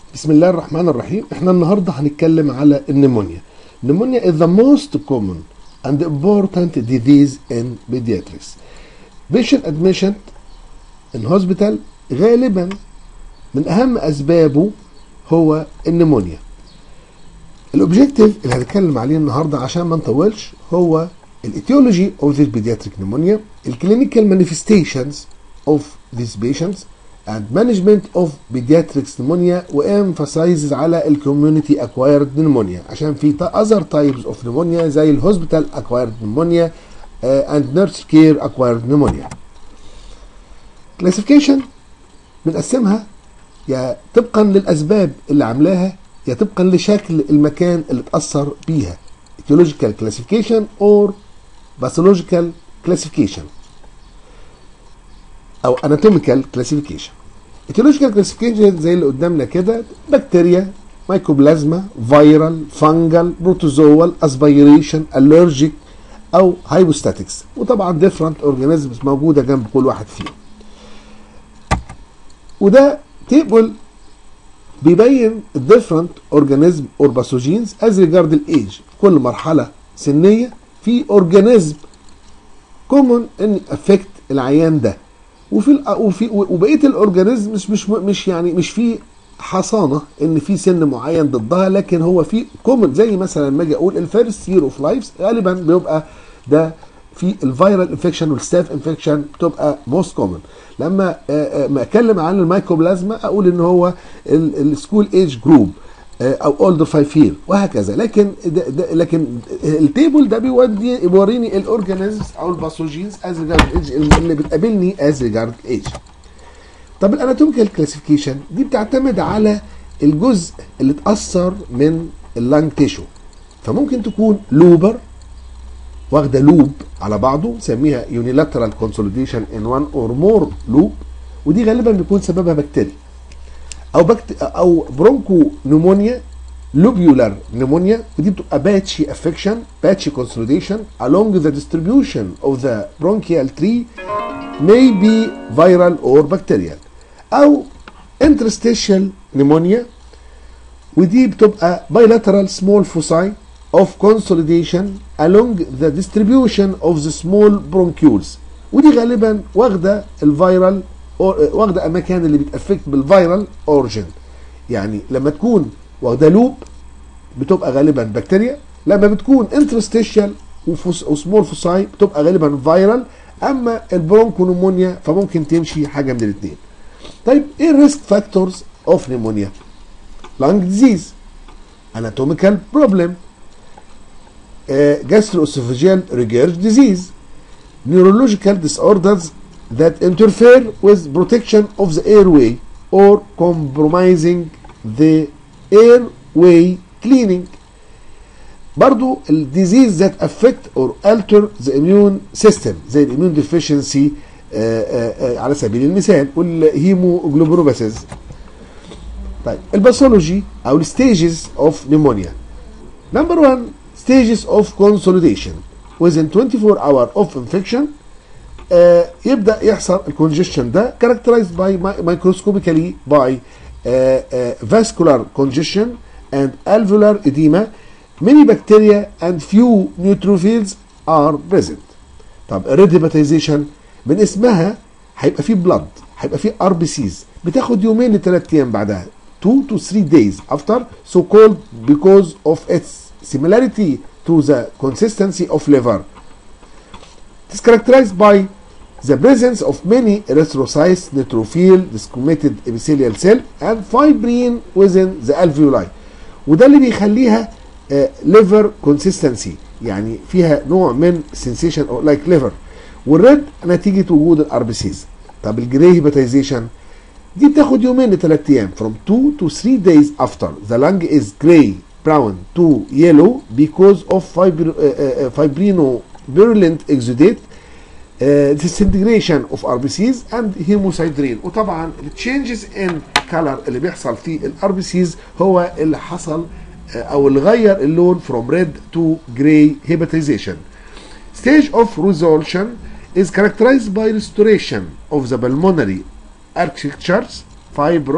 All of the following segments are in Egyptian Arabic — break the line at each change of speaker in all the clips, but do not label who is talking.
بسم الله الرحمن الرحيم احنا النهارده هنتكلم على النمونيا النمونيا is the most common and important disease in pediatrics patient admission in hospital غالبا من اهم اسبابه هو النمونيا الاوبجيكتيف اللي هنتكلم عليه النهارده عشان ما نطولش هو الايتيولوجي of this pediatric pneumonia الكلينيكال manifestations of these patients and management of pediatrics pneumonia وemphasizes على الكوميونتي acquired pneumonia عشان في other types of pneumonia زي الهوسبيتال acquired pneumonia uh, and nurse care acquired pneumonia classification بنقسمها يا طبقا للاسباب اللي عاملاها يا طبقا لشكل المكان اللي اتاثر بيها etiological classification or pathological classification او anatomical classification etiological classification زي اللي قدامنا كده بكتيريا مايكوبلازما فيرال فانجل بروتوزوال اسبيريشن الرجيك او هايبوستاتكس وطبعا different organisms موجوده جنب كل واحد فيهم وده تيبل بيبين different organism or pathogens as regard الايج كل مرحله سنيه في اورجانيزم كومون ان افكت العيان ده وفي وفي وبقيه الاورجانيزم مش مش مش يعني مش في حصانه ان في سن معين ضدها لكن هو في كومن زي مثلا لما اجي اقول الفيرست يير اوف لايفز غالبا بيبقى ده في الفيرال انفكشن والستاف انفكشن بتبقى موست كومن لما ما اتكلم عن الميكوبلازما اقول ان هو السكول ايج جروب او اولدر 5 يير وهكذا لكن ده ده لكن التيبل ده بيودي بيوريني الاورجانيزمز او الباثوجينز از ريجارد ايج اللي بتقابلني از ريجارد ايج طب الاناتوميكال كلاسيفيكيشن دي بتعتمد على الجزء اللي اتاثر من اللانج تيشو فممكن تكون لوبر واخده لوب على بعضه نسميها يونيلاترال كونسوليديشن ان وان اور مور لوب ودي غالبا بيكون سببها بكتيريا او بكت او برونكو نمونيا لوبيولار نمونيا ودي بتبقى باتشي افكشن باتشي كونسوليديشن along the distribution of the bronchial tree may be viral or bacterial او interstitial pneumonia ودي بتبقى bilateral small foci of consolidation along the distribution of the small bronchioles ودي غالبا واخده الفيرال واخده اماكن اللي بتافكت بالفيرال اوريجن يعني لما تكون واخده لوب بتبقى غالبا بكتيريا لما بتكون انترستيشال وسمول فوساي بتبقى غالبا فيرال اما البرونكونومونيا فممكن تمشي حاجه من الاثنين طيب ايه الريسك فاكتورز اوف نيمونيا لانج ديزيز anatomical problem gastroesophageal regurg disease neurological disorders that interfere with protection of the airway or compromising the airway cleaning برضو الديزيز that affect or alter the immune system زي الاميون deficiency على سبيل المثال والهيموجلوبينوباثيز طيب الباثولوجي او الستيجز اوف نيمونيا نمبر 1 stages of consolidation within 24 hour of infection uh, يبدا يحصل الكونجيشن ده characterized by microscopically by uh, uh, vascular congestion and alveolar edema many bacteria and few neutrophils are present طب الريديباتيزيشن من اسمها هيبقى فيه بلاد هيبقى فيه ار بي سيز بتاخد يومين لثلاث ايام بعدها 2 to 3 days after so called because of its similarity to the consistency of liver. It is characterized by the presence of many erythrocytes, neutrophil, desquamated epithelial cell, and fibrin within the alveoli. وده اللي بيخليها uh, liver consistency يعني فيها نوع من sensation or like liver. والريد نتيجة وجود الاربسيز. طب الجري هيباتيزيشن دي بتاخد يومين لثلاث ايام from 2 to 3 days after the lung is gray brown to yellow because of fibro, uh, uh, fibrinovirulent exudate uh, disintegration of RBCs and hemocydrain وطبعا التشينجز ان color اللي بيحصل في الار بي سيز هو اللي حصل او اللي غير اللون from red to gray hepatization stage of resolution is characterized by restoration of the pulmonary architectures fibrous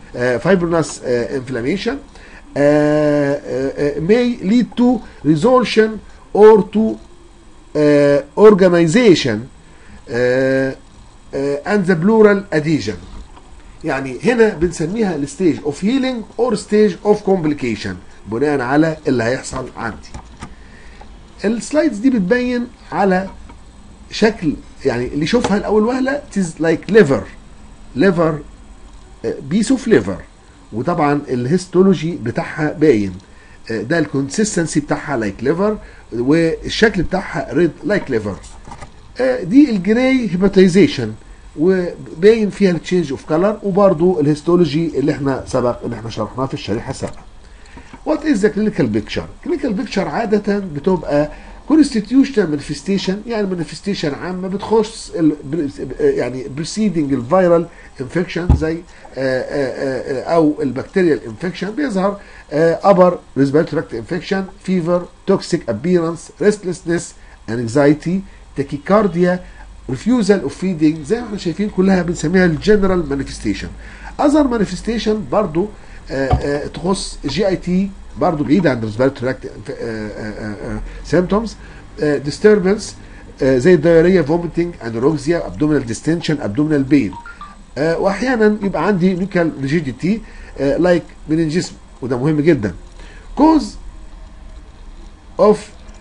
fibrinous uh, inflammation uh, uh, may lead to resolution or to uh, organization uh, uh, and the plural adhesion يعني هنا بنسميها الستيج اوف هيلينج اور ستيج اوف كومبليكيشن بناء على اللي هيحصل عندي السلايدز دي بتبين على شكل يعني اللي يشوفها الاول وهله تيز لايك ليفر ليفر بيس اوف ليفر وطبعا الهيستولوجي بتاعها باين ده الكونسيستنسي بتاعها لايك ليفر والشكل بتاعها ريد لايك ليفر دي الجراي هيباتيزيشن وباين فيها التشينج اوف كلر وبرضو الهيستولوجي اللي احنا سبق اللي احنا شرحناه في الشريحه السابقه وات از ذا كلينيكال بيكتشر كلينيكال بيكتشر عاده بتبقى كونستيتيوشنال مانيفستيشن يعني مانيفستيشن عامه بتخص ال يعني بريسيدنج الفيرال انفكشن زي او البكتيريال انفكشن بيظهر upper respiratory tract infection fever toxic appearance restlessness anxiety tachycardia refusal of feeding زي ما احنا شايفين كلها بنسميها الجنرال مانيفستيشن اذر مانيفستيشن برضو تخص جي اي تي برضه بعيد عن respiratory tract symptoms disturbance زي الدياريه vomiting anorexia abdominal distension abdominal pain واحيانا يبقى عندي نيكال ريجيديتي لايك من الجسم وده مهم جدا cause of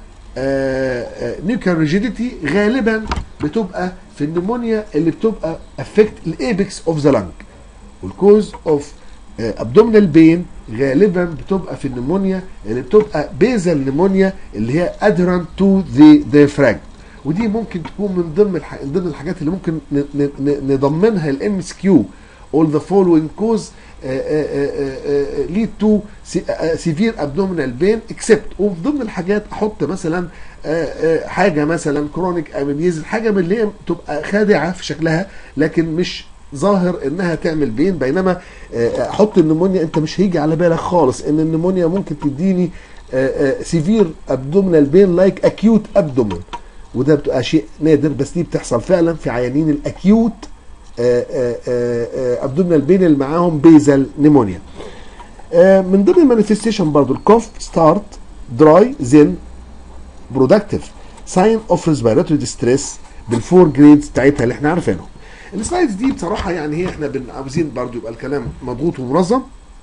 نيوكال ريجيديتي غالبا بتبقى في النمونيا اللي بتبقى افكت الايبكس اوف ذا لنج والكوز اوف ابدومينال بين غالبا بتبقى في النمونيا اللي بتبقى بيزل نمونيا اللي هي ادران تو ذا ديافراجم ودي ممكن تكون من ضمن الح... من ضمن الحاجات اللي ممكن ن... ن... نضمنها الام اس كيو all the following cause uh, uh, uh, lead to severe abdominal pain except وفي ضمن الحاجات احط مثلا حاجه مثلا كرونيك اميبيز حاجه من اللي هي تبقى خادعه في شكلها لكن مش ظاهر انها تعمل بين بينما احط النمونيا انت مش هيجي على بالك خالص ان النمونيا ممكن تديني سيفير ابدومينال بين لايك اكيوت ابدومين وده بتبقى شيء نادر بس دي بتحصل فعلا في عيانين الاكيوت ابدومينال بين اللي معاهم بيزل نيمونيا من ضمن المانيفستيشن برضو الكوف ستارت دراي زين برودكتيف ساين اوف ريسبيراتوري ديستريس بالفور جريدز بتاعتها اللي احنا عارفينهم السلايدز دي بصراحه يعني هي احنا عاوزين برضو يبقى الكلام مضغوط ومنظم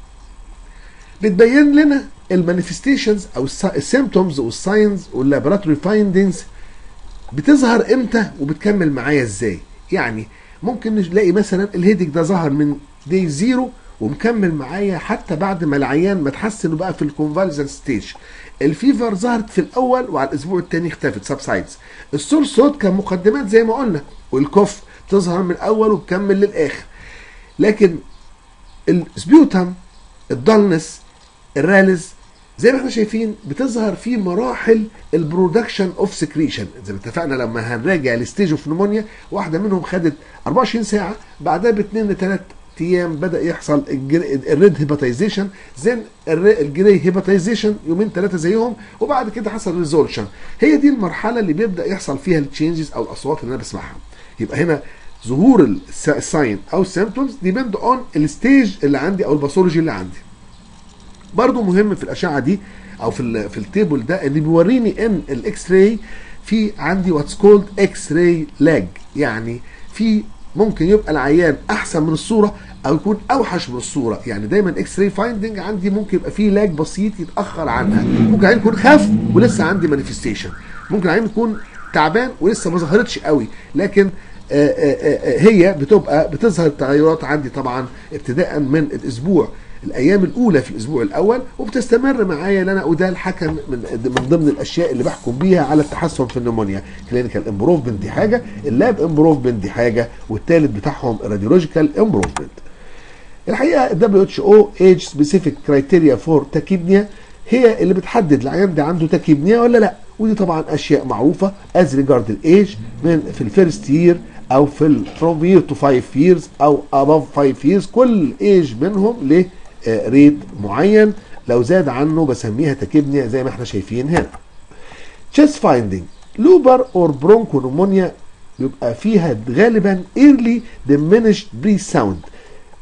بتبين لنا المانيفستيشنز او السيمتومز والساينز واللابوراتوري فايندنجز بتظهر امتى وبتكمل معايا ازاي يعني ممكن نلاقي مثلا الهيدك ده ظهر من دي زيرو ومكمل معايا حتى بعد ما العيان ما تحسن وبقى في الكونفالجن ستيج الفيفر ظهرت في الاول وعلى الاسبوع الثاني اختفت سبسايدز السور صوت كان مقدمات زي ما قلنا والكوف تظهر من الاول وتكمل للاخر لكن السبيوتم الدالنس الرالز زي ما احنا شايفين بتظهر في مراحل البرودكشن اوف سكريشن زي ما اتفقنا لما هنراجع الستيج اوف نمونيا واحده منهم خدت 24 ساعه بعدها باثنين لثلاث ايام بدا يحصل الريد هيباتيزيشن زين الجري هيباتيزيشن يومين ثلاثه زيهم وبعد كده حصل ريزولوشن هي دي المرحله اللي بيبدا يحصل فيها التشينجز او الاصوات اللي انا بسمعها يبقى هنا ظهور الساين او السيمبتومز ديبند اون الستيج اللي عندي او الباثولوجي اللي عندي برضو مهم في الاشعه دي او في ال في التيبل ده ان بيوريني ان الاكس راي في عندي واتس كولد اكس راي لاج يعني في ممكن يبقى العيان احسن من الصوره او يكون اوحش من الصوره يعني دايما اكس راي فايندنج عندي ممكن يبقى فيه لاج بسيط يتاخر عنها ممكن عيان يكون خف ولسه عندي مانيفستيشن ممكن عيان يكون تعبان ولسه ما ظهرتش قوي لكن آآ آآ هي بتبقى بتظهر التغيرات عندي طبعا ابتداء من الاسبوع الايام الاولى في الاسبوع الاول وبتستمر معايا ان انا وده الحكم من من ضمن الاشياء اللي بحكم بيها على التحسن في النمونيا كلينيكال امبروفمنت دي حاجه اللاب امبروفمنت دي حاجه والثالث بتاعهم راديولوجيكال امبروفمنت الحقيقه الدبليو اتش او ايج سبيسيفيك كرايتيريا فور تاكيبنيا هي اللي بتحدد العيان ده عنده تاكيبنيا ولا لا ودي طبعا اشياء معروفه از ريجارد الايج من في الفيرست يير او في ال from year to 5 years او above 5 years كل ايج منهم له ريت معين لو زاد عنه بسميها تكبنيا زي ما احنا شايفين هنا chest finding لوبر اور برونكونومونيا بيبقى فيها غالبا early diminished breath sound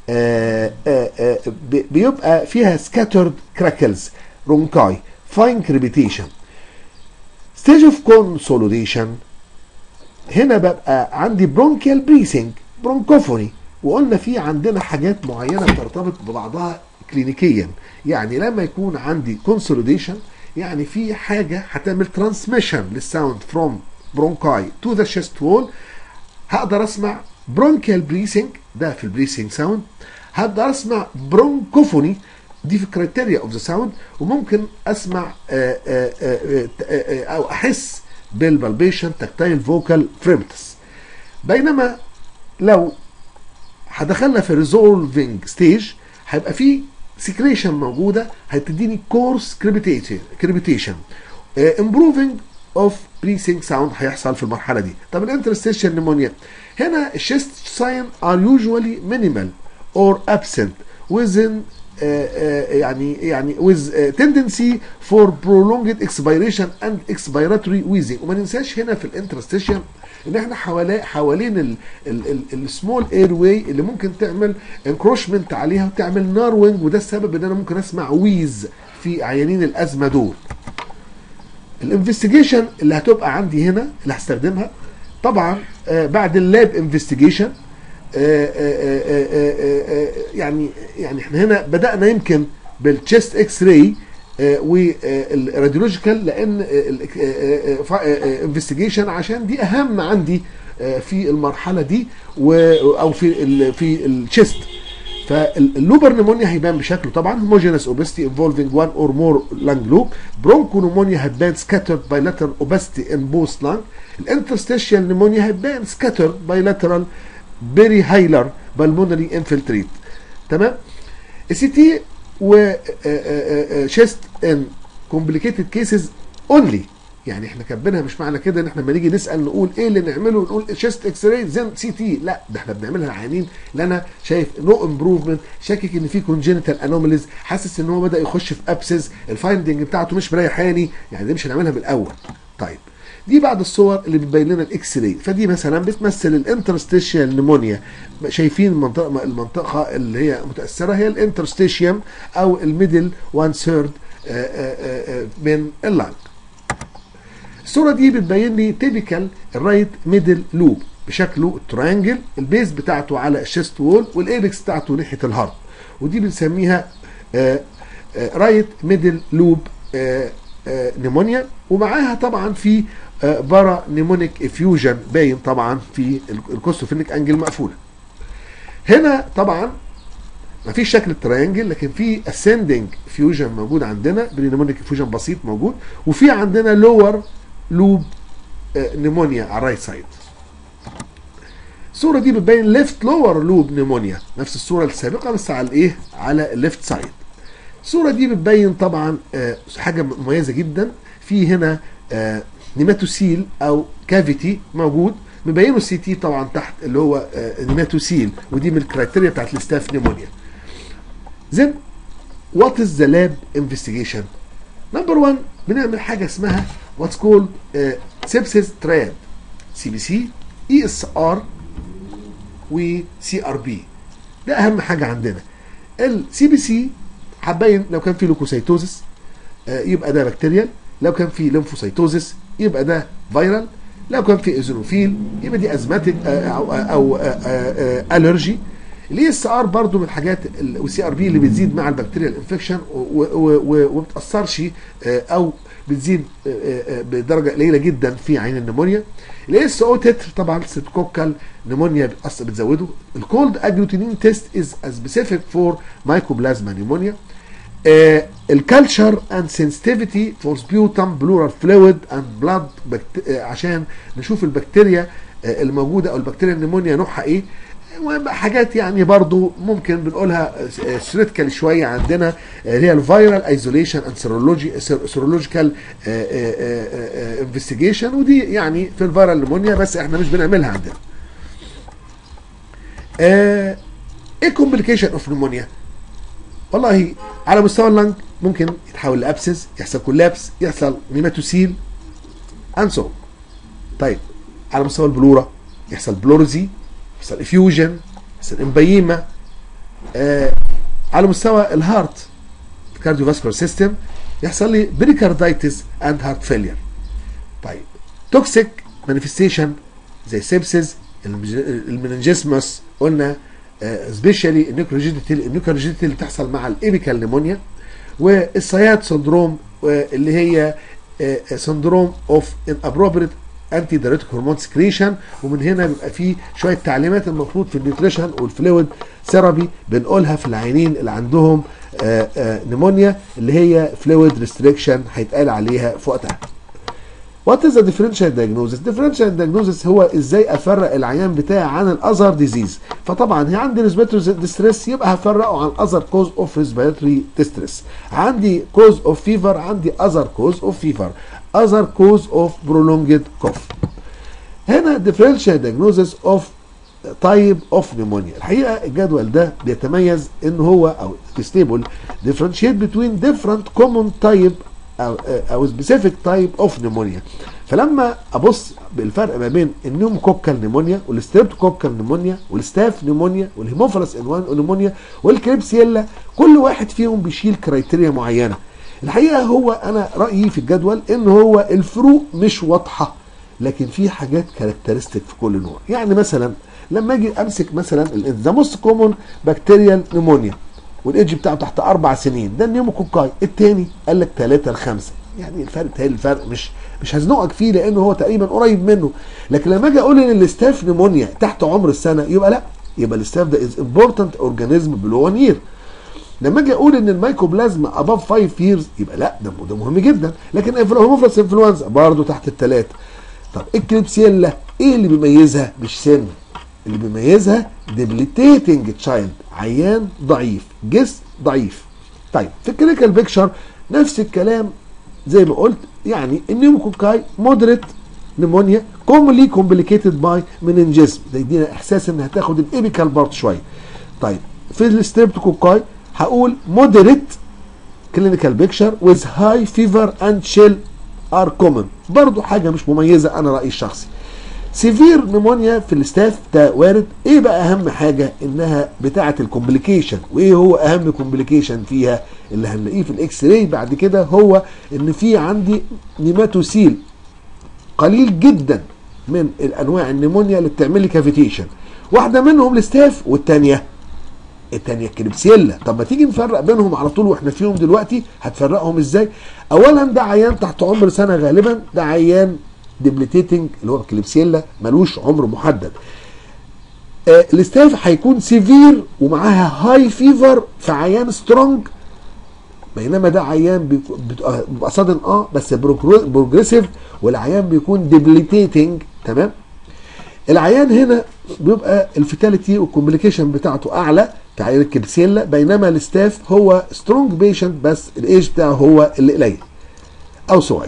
آه، آه، آه، بي- بيبقى فيها scattered crackles رونكاي fine crepitation stage of consolidation هنا ببقى عندي برونكيال بريسنج برونكوفوني وقلنا في عندنا حاجات معينه بترتبط ببعضها كلينيكيا يعني لما يكون عندي كونسوليديشن يعني في حاجه هتعمل ترانسميشن للساوند فروم برونكاي تو ذا شيست وول هقدر اسمع برونكيال بريسنج ده في البريسنج ساوند هقدر اسمع برونكوفوني دي في الكريتيريا اوف ذا ساوند وممكن اسمع آه، آه، آه، آه، آه، او احس بالبلبيشن تكتايل فوكال فريمتس بينما لو هدخلنا في ريزولفنج ستيج هيبقى في سكريشن موجوده هتديني كورس كريبيتيشن امبروفنج اوف بريسنج ساوند هيحصل في المرحله دي طب الانترستيشن نيمونيا هنا الشيست ساين ار يوجوالي مينيمال اور ابسنت within uh, uh, يعني يعني with uh, tendency for prolonged expiration and expiratory wheezing وما ننساش هنا في الانترستيشن ان احنا حوالي حوالين السمول اير واي اللي ممكن تعمل انكروشمنت عليها وتعمل ناروينج وده السبب ان انا ممكن اسمع ويز في عيانين الازمه دول الانفستيجيشن اللي هتبقى عندي هنا اللي هستخدمها طبعا آه، بعد اللاب انفستيجيشن يعني يعني احنا هنا بدانا يمكن بالتشيست اكس راي والراديولوجيكال لان انفستيجيشن عشان دي اهم عندي آه، في المرحله دي و- او في ال في الشيست فاللوبر نمونيا هيبان بشكله طبعا homogeneous obesity involving one or more lung loop برونكو نمونيا هتبان scattered bilateral obesity in both lung الانترستيشيال نمونيا هتبان scattered bilateral perihilar pulmonary infiltrate تمام السي تي و شيست ان complicated cases only يعني احنا كاتبينها مش معنى كده ان احنا لما نيجي نسال نقول ايه اللي نعمله نقول شيست اكس راي زين سي تي لا ده احنا بنعملها للعيانين اللي انا شايف نو امبروفمنت شاكك ان في كونجينيتال انوماليز حاسس ان هو بدا يخش في ابسز الفايندنج بتاعته مش مريحاني يعني دي مش هنعملها من الاول طيب دي بعض الصور اللي بتبين لنا الاكس راي فدي مثلا بتمثل الانترستيشيال نيمونيا شايفين المنطقه المنطقه اللي هي متاثره هي الانترستيشيوم او الميدل 1 ثيرد من اللنج الصوره دي بتبين لي تيبيكال الرايت ميدل لوب بشكله التريانجل البيز بتاعته على الشيست وول والايبكس بتاعته ناحيه الهارت ودي بنسميها رايت ميدل لوب نيمونيا ومعاها طبعا في بارا نيمونيك افيوجن باين طبعا في الكوستوفينيك انجل مقفوله هنا طبعا ما فيش شكل التريانجل لكن في اسندنج فيوجن موجود عندنا برينيمونيك فيوجن بسيط موجود وفي عندنا لور لوب نيمونيا على الرايت سايد الصوره دي بتبين ليفت لور لوب نيمونيا نفس الصوره السابقه بس على الايه على الليفت سايد الصوره دي بتبين طبعا آه، حاجه مميزه جدا في هنا آه، نيماتوسيل او كافيتي موجود مبينه السي تي طبعا تحت اللي هو آه، نيماتوسيل ودي من الكرايتيريا بتاعت الستاف نيمونيا زين وات از ذا لاب انفستيجيشن نمبر 1 بنعمل حاجه اسمها واتس كولد سيبسيس ترياد سي بي سي اي اس ار وسي ار بي ده اهم حاجه عندنا السي بي سي هتبين لو كان في لوكوسيتوزس آه، يبقى ده بكتيريال لو كان في ليمفوسيتوزس يبقى ده فيرال لو كان في ايزونوفيل يبقى دي ازماتيك او او الرجي الاي اس ار برضو من الحاجات والسي ار بي اللي بتزيد مع البكتيريال انفكشن وما بتاثرش آه، او بتزيد آه، آه، بدرجه قليله جدا في عين النمونيا الاي اس او تتر طبعا ستكوكال نمونيا بتأثر بتزوده الكولد اجلوتينين تيست از سبيسيفيك فور مايكوبلازما نيمونيا الكالتشر اند سنسيتيفيتي فور سبيوتم بلورال فلويد اند بلاد عشان نشوف البكتيريا آه، الموجوده او البكتيريا النمونيا نوعها ايه حاجات يعني برضو ممكن بنقولها سيريتيكال شويه عندنا آه، اللي هي الفيرال ايزوليشن اند سيرولوجي سيرولوجيكال انفستيجيشن ودي يعني في الفيرال نمونيا بس احنا مش بنعملها عندنا. آه، ايه كومبليكيشن اوف نمونيا؟ والله على مستوى اللنج ممكن يتحول لابسس يحصل كولابس يحصل نيماتوسيل انسو طيب على مستوى البلورة يحصل بلورزي يحصل افيوجن يحصل امبيما آه على مستوى الهارت الكارديوفاسكولار سيستم يحصل لي بريكاردايتس اند هارت فيلير طيب توكسيك مانيفستيشن زي سيبسز المننجسمس قلنا سبيشالي النيوكلوجيديتي النيوكلوجيديتي اللي بتحصل مع الايبيكال نيمونيا والسيات سندروم اللي هي سندروم اوف انابروبريت انتي دايريتيك هرمون سكريشن ومن هنا بيبقى فيه شويه تعليمات المفروض في النيوتريشن والفلويد ثيرابي بنقولها في العيانين اللي عندهم آآ آآ نيمونيا اللي هي فلويد ريستريكشن هيتقال عليها في وقتها. وات از ديفرنشال دايجنوزس؟ ديفرنشال دايجنوزس هو ازاي افرق العيان بتاعي عن الاذر ديزيز فطبعا هي عندي ريسبيرتوري ديستريس يبقى هفرقه عن اذر كوز اوف ريسبيرتوري ديستريس عندي كوز اوف فيفر عندي اذر كوز اوف فيفر اذر كوز اوف برولونجد كوف هنا ديفرنشال دايجنوزس اوف تايب اوف نيمونيا الحقيقه الجدول ده بيتميز ان هو او ستيبل ديفرنشيت بتوين ديفرنت كومون تايب او او سبيسيفيك تايب اوف نيمونيا فلما ابص بالفرق ما بين النيوموكوكال نيمونيا والستريبتوكوكال نيمونيا والستاف نيمونيا والهيموفيلس نيمونيا والكريبسيلا كل واحد فيهم بيشيل كرايتيريا معينه الحقيقه هو انا رايي في الجدول ان هو الفروق مش واضحه لكن في حاجات كاركترستيك في كل نوع يعني مثلا لما اجي امسك مثلا ذا موست كومون بكتيريال نيمونيا والايدج بتاعه تحت اربع سنين ده النيوموكوكاي الثاني قال لك ثلاثه لخمسه يعني الفرق تاني الفرق مش مش هزنقك فيه لانه هو تقريبا قريب منه لكن لما اجي اقول ان الاستاف نيمونيا تحت عمر السنه يبقى لا يبقى الاستاف ده از امبورتنت اورجانيزم بلو 1 يير لما اجي اقول ان الميكوبلازما اباف 5 ييرز يبقى لا ده ده مهم جدا لكن الهيموفلس انفلونزا برضه تحت الثلاثه طب الكليبسيلا ايه اللي بيميزها مش سن اللي بيميزها ديبليتيتنج تشايلد عيان ضعيف جسم ضعيف طيب في الكلينيكال بيكشر نفس الكلام زي ما قلت يعني النيوموكوكاي مودريت نيمونيا كوملي كومبليكيتد باي مننجزم ده يدينا احساس انها هتاخد الايبيكال بارت شويه طيب في الستريبتوكوكاي هقول مودريت كلينيكال بيكشر ويز هاي فيفر اند شيل ار كومن برضو حاجه مش مميزه انا رايي الشخصي سيفير نيمونيا في الاستاف ده وارد ايه بقى اهم حاجه انها بتاعه الكومبليكيشن وايه هو اهم كومبليكيشن فيها اللي هنلاقيه في الاكس راي بعد كده هو ان في عندي نيماتوسيل قليل جدا من الانواع النيمونيا اللي بتعمل لي كافيتيشن واحده منهم الاستاف والثانيه الثانيه الكريبسيلا طب ما تيجي نفرق بينهم على طول واحنا فيهم دلوقتي هتفرقهم ازاي اولا ده عيان تحت عمر سنه غالبا ده عيان ديبليتيتنج اللي هو الكليبسيلا ملوش عمر محدد آه الاستاف هيكون سيفير ومعاها هاي فيفر في عيان سترونج بينما ده عيان بيبقى صادن اه بس بروجريسيف والعيان بيكون ديبليتيتنج تمام العيان هنا بيبقى الفيتاليتي والكومبليكيشن بتاعته اعلى كعيان الكليبسيلا بينما الاستاف هو سترونج بيشنت بس الايج بتاعه هو اللي قليل او صغير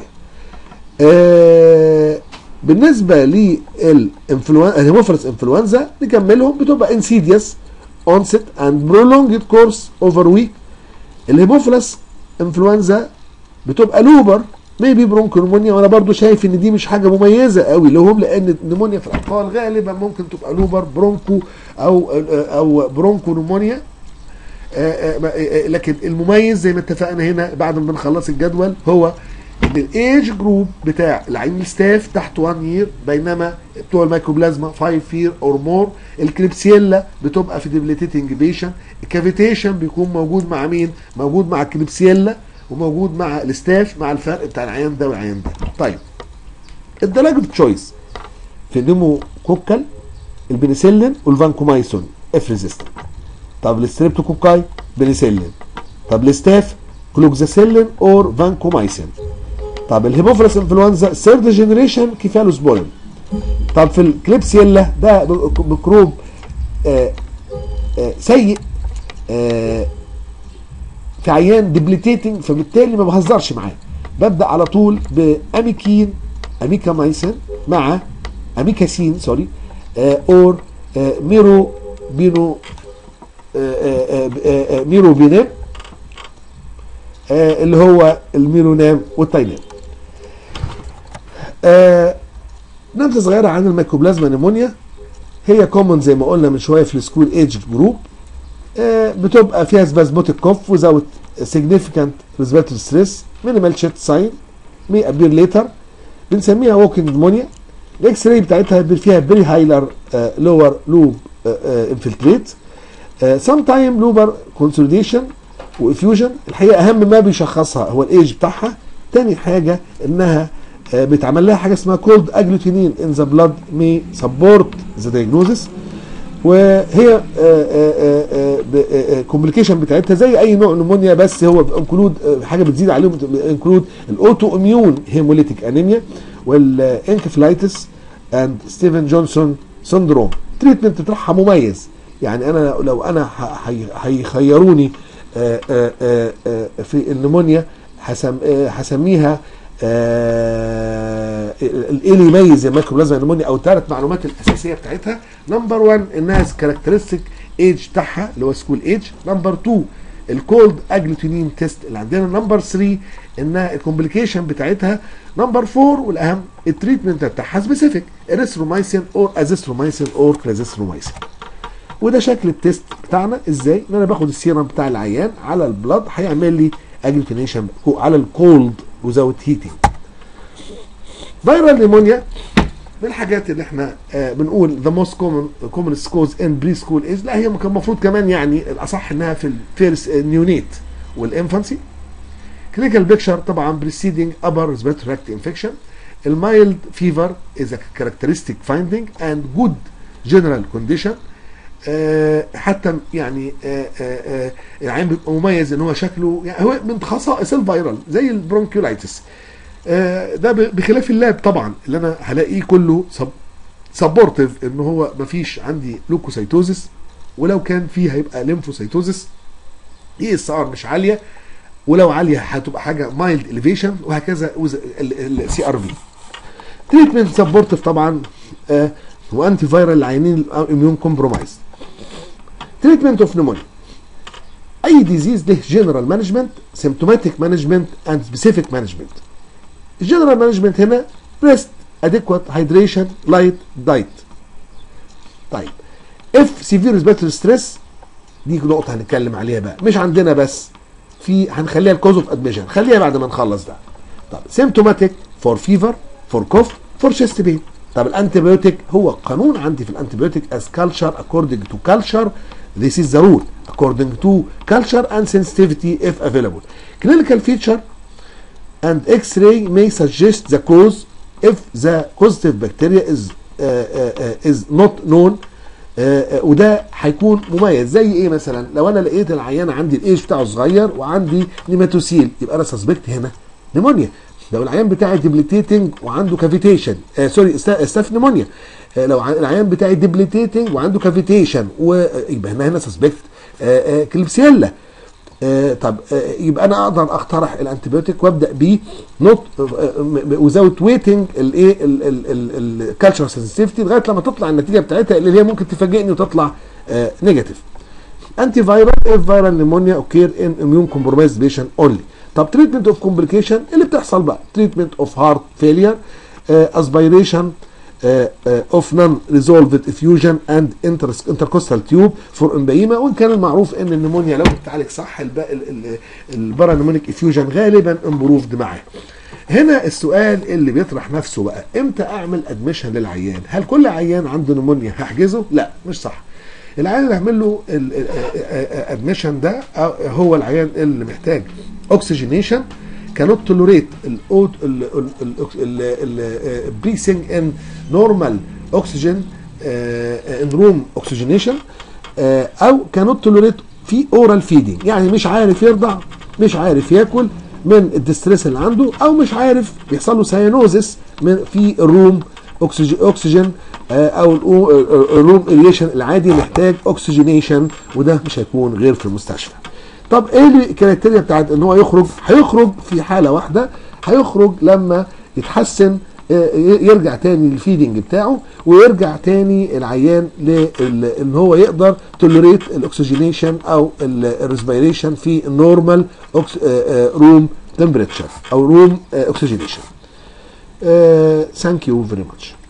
آه بالنسبه للانفلونزا الهيموفيلس انفلونزا نكملهم بتبقى انسيديوس اونست اند برولونجد كورس اوفر ويك الهيموفيلس انفلونزا بتبقى لوبر ميبي برونكو نمونيا وانا برضو شايف ان دي مش حاجه مميزه قوي لهم لان النمونيا في الاطفال غالبا ممكن تبقى لوبر برونكو او او برونكو نمونيا لكن المميز زي ما اتفقنا هنا بعد ما بنخلص الجدول هو ان الايج جروب بتاع العين ستاف تحت 1 يير بينما بتوع الميكروبلازما 5 يير اور مور الكليبسيلا بتبقى في ديبليتيتنج بيشن الكافيتيشن بيكون موجود مع مين؟ موجود مع الكليبسيلا وموجود مع الستاف مع الفرق بتاع العيان ده والعيان ده. طيب الدراج تشويس في نيمو كوكال البنسلين والفانكومايسون اف ريزيستنت طب الستريبتوكوكاي بنسلين طب الستاف كلوكزاسيلين اور فانكومايسين طب الهيموفيلس انفلونزا ثيرد جنريشن كيفالوسبورين طب في الكليبسيلا ده ميكروب آآ آآ سيء آآ في عيان ديبليتيتنج فبالتالي ما بهزرش معاه ببدا على طول باميكين اميكامايسين مع اميكاسين سوري اور ميرو بينو ميرو بينام آه اللي هو الميرونام والتاينام آه نبذه صغيره عن الميكوبلازما نيمونيا هي كومن زي ما قلنا من شويه في السكول ايج جروب آه، بتبقى فيها سبازموتيك كوف without significant respiratory stress minimal chest sign may appear later بنسميها walking pneumonia الاكس راي بتاعتها فيها بري هايلر لور لوب انفلتريت سام تايم لوبر كونسوليديشن وافيوجن الحقيقه اهم ما بيشخصها هو الايج بتاعها تاني حاجه انها آه، بيتعمل لها حاجه اسمها كولد اجلوتينين ان ذا بلاد مي سبورت ذا دايجنوزس وهي كومبليكيشن بتاعتها زي اي نوع نمونيا بس هو انكلود حاجه بتزيد عليهم انكلود الاوتو اميون هيموليتيك انيميا والانكفلايتس اند ستيفن جونسون سندروم التريتمنت بتاعها مميز يعني انا لو انا ه- هي- هيخيروني آه، آه، آه، آه، في النمونيا هسم- آه، هسميها آه، ايه اللي يميز الميكروبلازما نمونيا او الثلاث معلومات الاساسيه بتاعتها نمبر 1 انها كاركترستيك ايج بتاعها اللي هو سكول ايج نمبر 2 الكولد اجلوتينين تيست اللي عندنا نمبر 3 انها الكومبليكيشن بتاعتها نمبر 4 والاهم التريتمنت بتاعها سبيسيفيك اريثرومايسين اور ازيثرومايسين اور كلازيثرومايسين وده شكل التيست بتاعنا ازاي ان انا باخد السيرم بتاع العيان على البلاد هيعمل لي اجلوتينيشن على الكولد وزاوت هيتنج فيرال نيمونيا من الحاجات اللي احنا آه بنقول ذا موست كومن كومن كوز ان بري سكول ايج لا هي كان المفروض كمان يعني الاصح انها في الفيرس نيونيت والانفانسي كلينيكال بيكشر طبعا بريسيدنج ابر ريسبيرتوري تراكت انفكشن المايلد فيفر از ا كاركترستيك فايندينج اند جود جنرال كونديشن حتى يعني آه آه آه العين بيبقى مميز ان هو شكله يعني هو من خصائص الفيرال زي البرونكيولايتس آه ده ب- بخلاف اللاب طبعا اللي انا هلاقيه كله سب سبورتيف ان هو مفيش عندي لوكوسيتوزس ولو كان فيه هيبقى ليمفوسيتوزس اي اس ار مش عاليه ولو عاليه هتبقى حاجه مايلد اليفيشن وهكذا السي ار في تريتمنت سبورتيف طبعا آه وانتي فايرال للعيانين الاميون كومبرومايز تريتمنت اوف نمونيا اي ديزيز له جنرال مانجمنت سيمتوماتيك مانجمنت اند سبيسيفيك مانجمنت الجنرال مانجمنت هنا ريست اديكوات هيدريشن لايت دايت طيب اف سيفير ريسبيرتوري ستريس دي نقطه هنتكلم عليها بقى مش عندنا بس في هنخليها الكوز اوف ادميشن خليها بعد ما نخلص ده طب سيمتوماتيك فور فيفر فور كوف فور شيست بين طب الانتيبيوتيك هو قانون عندي في الانتيبيوتيك as culture according to culture this is the rule according to culture and sensitivity if available clinical feature and x-ray may suggest the cause if the causative bacteria is uh, uh, uh, is not known uh, uh, وده هيكون مميز زي ايه مثلا لو انا لقيت العيان عندي الايج بتاعه صغير وعندي نيماتوسيل يبقى انا سسبكت هنا نيمونيا لو العيان بتاعي ديبليتيتنج وعنده كافيتيشن آه سوري ستاف نيمونيا آه لو ع- العيان بتاعي ديبليتيتنج وعنده كافيتيشن ويبقى هنا هنا سسبكت آه آه كليبسيلا آه طب آه يبقى انا اقدر اقترح الانتيبيوتيك وابدا بيه نوت وزاوت ويتنج الايه الكالتشر سنسيتيفيتي لغايه لما تطلع النتيجه بتاعتها اللي هي ممكن تفاجئني وتطلع نيجاتيف انتي فايرال اف فايرال نيمونيا اوكير ان اميون كومبرومايز بيشن اونلي طب تريتمنت اوف كومبليكيشن اللي بتحصل بقى تريتمنت اوف هارت فيلير اسبيريشن اوف نون ريزولفد افيوجن اند انتركوستال تيوب فور امبيما وان كان المعروف ان النمونيا لو بتعالج صح البارانيمونيك افيوجن غالبا امبروفد معاه هنا السؤال اللي بيطرح نفسه بقى امتى اعمل ادميشن للعيان هل كل عيان عنده نمونيا هحجزه لا مش صح العيان اللي هعمل له الادميشن ده هو العيان اللي محتاج اوكسجينيشن cannot tolerate breathing in normal oxygen uh, in room oxygenation uh, او cannot tolerate في اورال فيدنج يعني مش عارف يرضع مش عارف ياكل من الدستريس اللي عنده او مش عارف بيحصل له ساينوزس من في الروم اكسجين اكسجين او الروم اريشن العادي محتاج اوكسجينيشن وده مش هيكون غير في المستشفى طب ايه الكريتيريا بتاعت ان هو يخرج هيخرج في حاله واحده هيخرج لما يتحسن يرجع تاني للفيدنج بتاعه ويرجع تاني العيان ان هو يقدر توليريت الاكسجينيشن او الريسبيريشن في النورمال روم تمبريتشر او روم اوكسجينيشن ثانك يو فيري ماتش